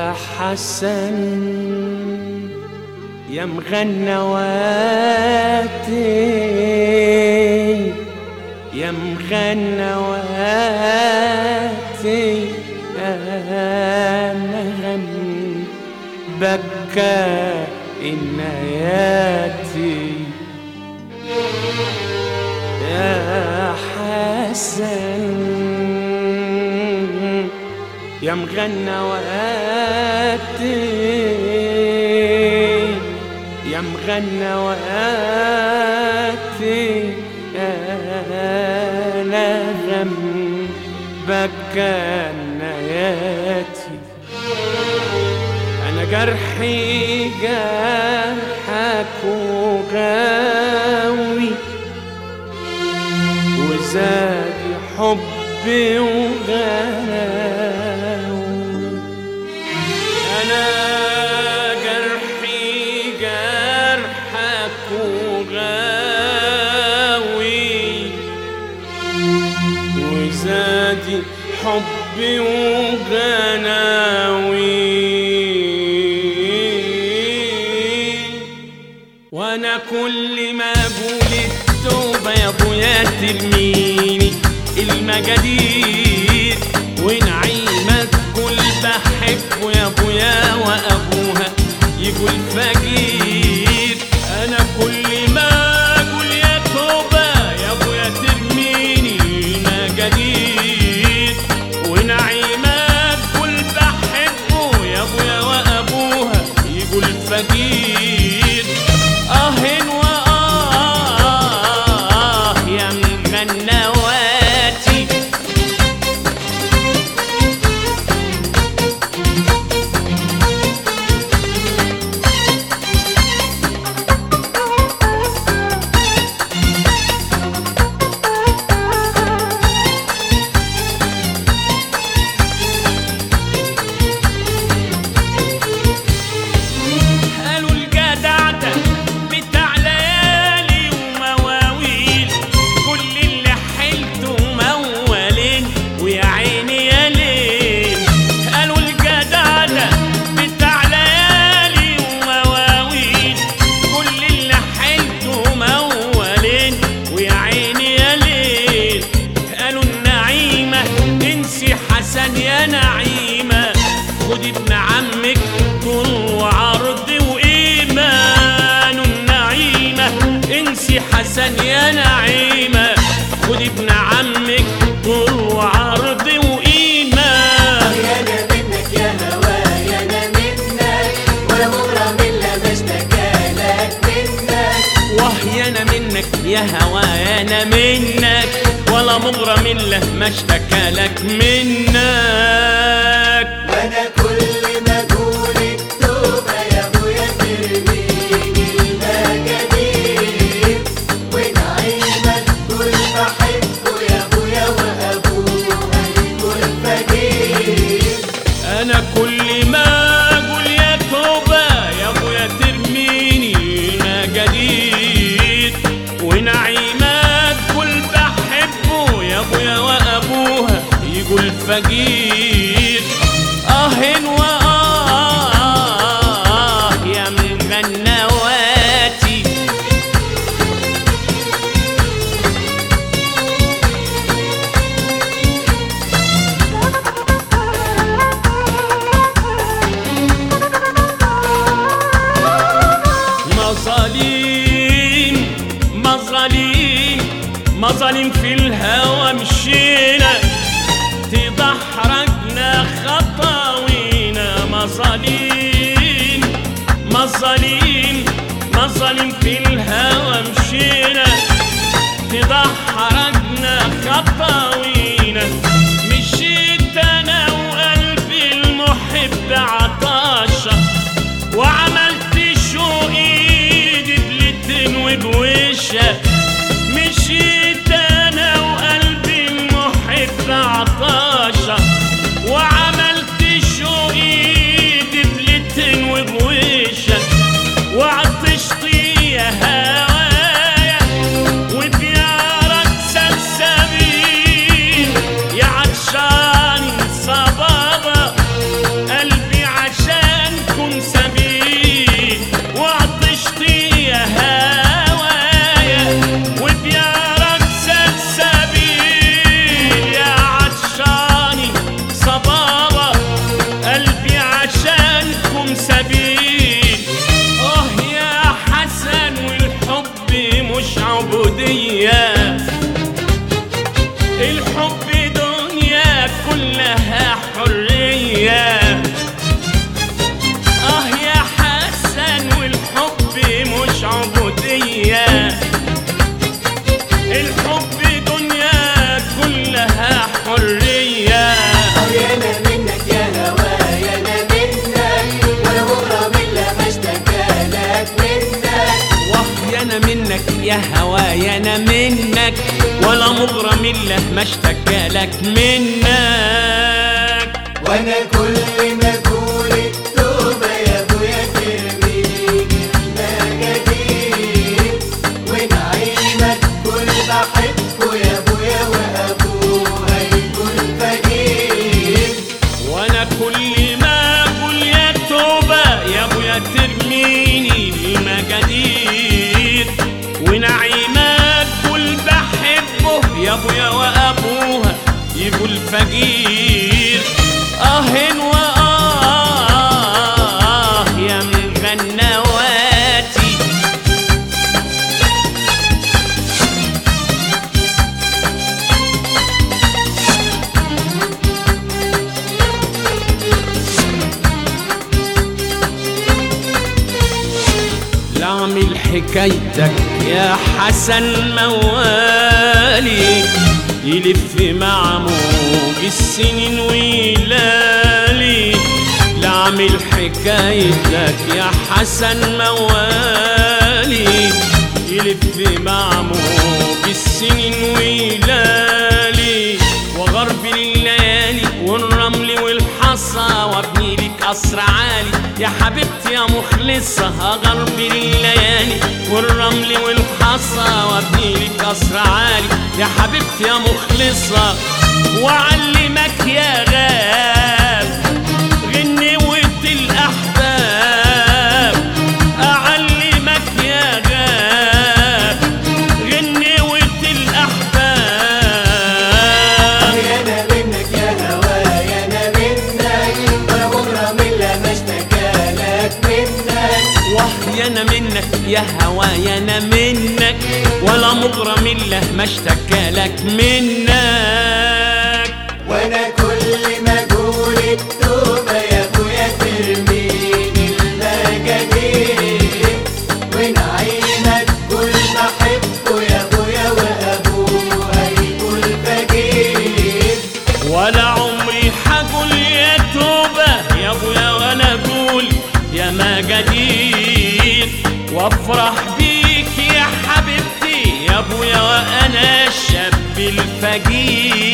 يا حسن يا مغنواتي يا مغنواتي أنا غم بكى إناياتي يا حسن يا مغنواتي يا مغنواتي أنا غم بكى نياتي أنا جرحي جرحك وغاوي وزادي حبي وغاوي أنا جرحي جرحك وغاوي وزادي حبي وغناوي وانا كل ما اقول التوبه يا ابويا ترميني المجادير ونعيمك كل بحبه يا ابويا وابوها يقول فقير انا كل ما اقول يا توبه يا ابويا ترميني المجادير ونعيمك كل بحبه يا ابويا وابوها يقول فقير اه واه يا مغنواتي قالوا الجدع ده بتاع ليالي ومواويل كل اللي حيلته موالين ويا عيني يا ليل قالوا الجدع ده بتاع ليالي ومواويل كل اللي حيلته موالين ويا عيني يا ليل قالوا النعيمة انسي حسن يا نعيمة خد ابن عمك طول وعرض وإيمان النعيمة انسي حسن يا نعيمة خد ابن عمك طول وعرض وإيمان يانا منك يا هوايا انا منك ولا مغرم الا ما اشتكى لك منك وهيانا منك يا هوايانا منك ولا مغرم الا ما اشتكى لك منك وانا كل ما اقول التوبه يا ابويا ترميني المجادير ونعيمك كل بحبه يا ابويا وابوها يكون فقير انا كل ما اقول يا توبه يا ابويا ترميني مجاديد ونعيمات كل بحبه يا ابويا وابوها يقول فقير اه واه يا مغنواتي مظالم مظالم مظالم في الهوى مشينا تدحرجنا خطاوينا مظالم مظالم مظالم في الهوى مشينا تدحرجنا خطاوينا مشيت انا وقلبي المحب عطاشة وعملت شو ايدي بلتن وبوشة مشيت انا وقلبي المحب عطاشة وعملت شو ايدي بلتن وبوشة وعطشت يا هوايا وديارك سلسبيل يا ولا مغرم الا ما اشتكى لك منك وانا كل ما اقول التوبة يا ابويا ترميني المجادير ونعيمك كل بحبه يا ابويا وابوه هيكون فقير وانا كل ما اقول يا توبة يا ابويا ترميني المجادير ونعيمك كل بحبه يا ابويا وابوها يقول فقير اه واه يا من غنواتي لعمل حكايتك يا حسن موالي يلف مع موج السنين ويلالي لعمل حكايتك يا حسن موالي يلف مع موج السنين ويلالي وغرب الليالي والرمل والحصى وابني لك قصر عالي يا حبيبتي يا مخلصة غرب الليالي والرمل والحصى وابني لك قصر عالي يا حبيبتي يا مخلصة وأعلمك يا غاب غنوة الأحباب أعلمك يا غاب غنوة الأحباب يا انا منك يا هوايا انا منك ولا مغرم الا ما اشتكى لك منك وحيانا منك يا هوايا انا منك ولا مغرم الا ما اشتكى لك منك وانا كل ما اقول التوبة يا ابويا ترميني المجادير ونعيمك كل ما احبه يا ابويا وابوه هيكون فقير ولا عمري حقول يا توبة يا ابويا ولا اقول يا ما قدير وافرح بيك يا حبيبتي يا ابويا وانا الشاب الفقير